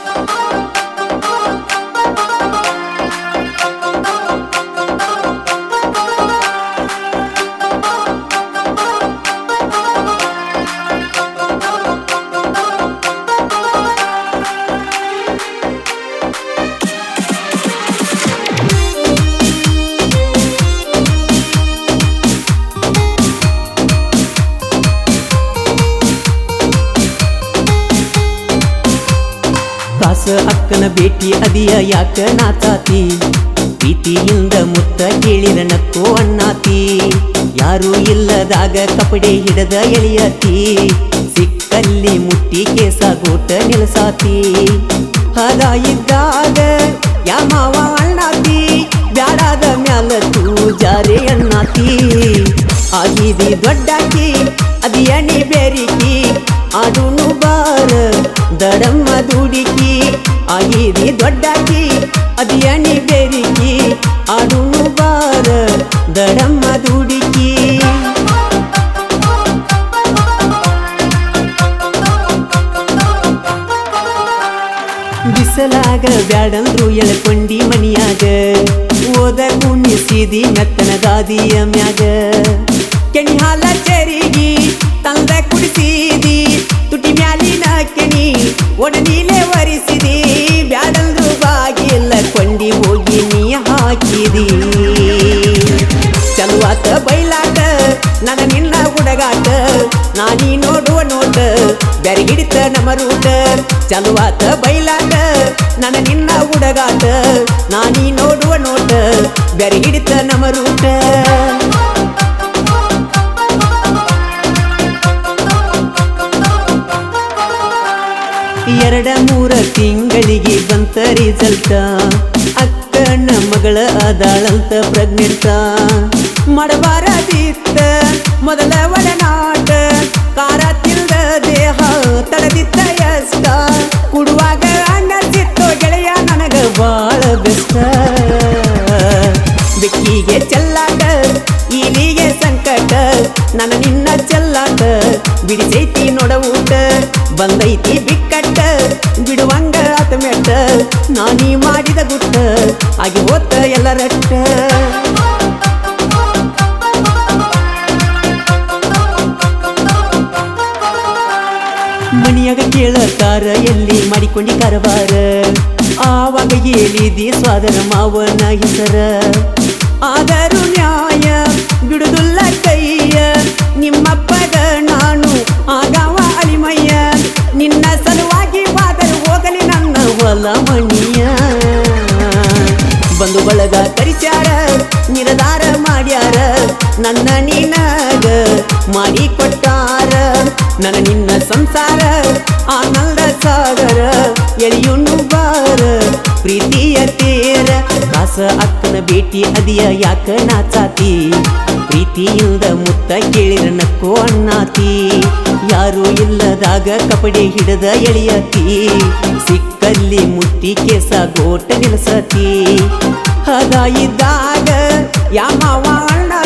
ಕಾಸ ಅಕ್ಕನ ಭೇಟಿ ಅದಿಯ ಯಾಕ ನಾಚಾತಿ ಪ್ರೀತಿಯಿಂದ ಮುತ್ತ ಕೇಳಿರ ನಕ್ಕೋ ಅಣ್ಣಾತಿ ಯಾರು ಇಲ್ಲದಾಗ ಕಪಡೆ ಹಿಡದ ಎಳಿಯತಿ ಸಿಕ್ಕಲ್ಲಿ ಮುಟ್ಟಿ ಕೇಸ ಗೋಟ ನಿಲ್ಸಾತಿ ಹದ ಇದ್ದಾಗ ಯಾಮಾವ ಅಣ್ಣಾತಿ ಬ್ಯಾಡಾದ ಮ್ಯಾಲ ತೂ ಜಾರೆ ಅಣ್ಣಾತಿ ಆಗಿದಿ ದೊಡ್ಡಾಕಿ ಅದಿಯಣಿ ಬೇರಿಕಿ ಆಡುನು ಬಾರ ದಡಮ್ಮ ದುಡಿಕಿ ಆಗಿದಿ ದೊಡ್ಡಾಕಿ ಅದಿಯಣಿ ಬೇರಿಕಿ ಆಡುನು ಬಾರ ದಡಮ್ಮ ದುಡಿಕಿ ಬಿಸಲಾಗ ಬ್ಯಾಡಂದ್ರು ಎಳ್ಕೊಂಡಿ ಮನಿಯಾಗ ಓದ ಕುಣಿಸಿದಿ ಮೆತ್ತನ ಗಾದಿಯ ಮ್ಯಾಗ ಕೆಣಿ ಹಾಲ ಚೆರಿಗಿ ತಂದ ಕುಡಿಸಿದಿ ತುಟಿ ಮ್ಯಾಲಿನ ಕೆಣಿ ಒಡನೀಲೆ ಒರಿಸಿದಿ ಬ್ಯಾಡಂದ್ರು ಬಾಗಿಲ್ಲ ಕೊಂಡಿ ಹೋಗಿ ನೀ ಹಾಕಿದಿ ಚಲುವಾತ ಬೈಲಾಟ ನನ್ನ ನಿನ್ನ ಹುಡಗಾಟ ನಾನೀ ನೋಡುವ ನೋಟ ಬೆರಗಿಡಿತ ನಮ್ಮ ರೂಟ ಚಲುವಾತ ಬೈಲಾಟ ನನ್ನ ನಿನ್ನ ಹುಡಗಾಟ ನಾನೀ ನೋಡುವ ನೋಟ ಬೆರಗಿಡಿತ ನಮ್ಮ ರೂಟ ಎರಡ ಮೂರ ತಿಂಗಳಿಗೆ ಬಂತ ರಿಸಲ್ಟ ಅಕ್ಕನ ಮಗಳ ಅದಾಳಂತ ಪ್ರೆಗ್ನೆಂಟ ಮಾಡಬಾರದಿತ್ತ ಮೊದಲ ಒಡನಾಟ ಕಾರ ತಿಲ್ದ ದೇಹ ತಡದಿತ್ತ ಎಷ್ಟ ಕುಡುವಾಗ ಅನ್ನಿಸಿತ್ತು ಗೆಳೆಯ ನನಗ ಬಾಳ ಬೆಷ್ಟ ಬೆಕ್ಕಿಗೆ ಚೆಲ್ಲಾಟ ಇಲಿಗೆ ಸಂಕಟ ನನ್ನ ನಿನ್ನ ಚೆಲ್ಲಾಟ ಬಿಡಿಸೈತಿ ನೋಡ ಊಟ ಬಂದೈತಿ ಬಿಕ್ಕಟ್ಟ ಬಿಡುವಂಗ ಆತ ಮೆಟ್ಟ ನಾನೀ ಮಾಡಿದ ಗುಟ್ಟ ಆಗಿ ಹೋತ ಎಲ್ಲ ರಟ್ಟ ಮನಿಯಾಗ ಕೇಳತಾರ ಎಲ್ಲಿ ಮಾಡಿಕೊಂಡಿ ಕರವಾರ ಆವಾಗ ಹೇಳಿದಿ ಸ್ವಾದರ ಮಾವನ ಹೆಸರ ಆದರೂ ನ್ಯಾಯ ಬಿಡುದುಲ್ಲ ಕೈಯ ನಿಮ್ಮಪ್ಪಗ ನಾನು ಆಗವ ಅಳಿಮಯ್ಯ ನಿನ್ನ ಸಲುವಾಗಿ ಬಾದರು ಹೋಗಲಿ ನನ್ನ ಹೊಲ ಮಣಿಯ ಬಂದು ಬಳಗ ಕರಿಸ್ಯಾರ ನಿರದಾರ ಮಾಡ್ಯಾರ ನನ್ನ ನಿನಗ ಮಾಡಿ ಕೊಟ್ಟಾರ ನನ್ನ ನಿನ್ನ ಸಂಸಾರ ಆನಂದ ಸಾಗರ ಎಳಿಯುಣ್ಣು ಬಾರ ಪ್ರೀತಿಯ ತೇರ ಕಾಸ ಅಕ್ಕನ ಭೇಟಿ ಅದಿಯ ಯಾಕ ನಾಚಾತಿ ಪ್ರೀತಿಯಿಂದ ಮುತ್ತ ಕೇಳಿರ ನಕ್ಕೋ ಅಣ್ಣಾತಿ ಯಾರು ಇಲ್ಲದಾಗ ಕಪಡೆ ಹಿಡದ ಎಳಿಯತಿ ಸಿಕ್ಕಲ್ಲಿ ಮುಟ್ಟಿ ಕೇಸ ಗೋಟ ನಿಲ್ಸತಿ ಹದ ಇದ್ದಾಗ ಯಾಮವ ಅಣ್ಣ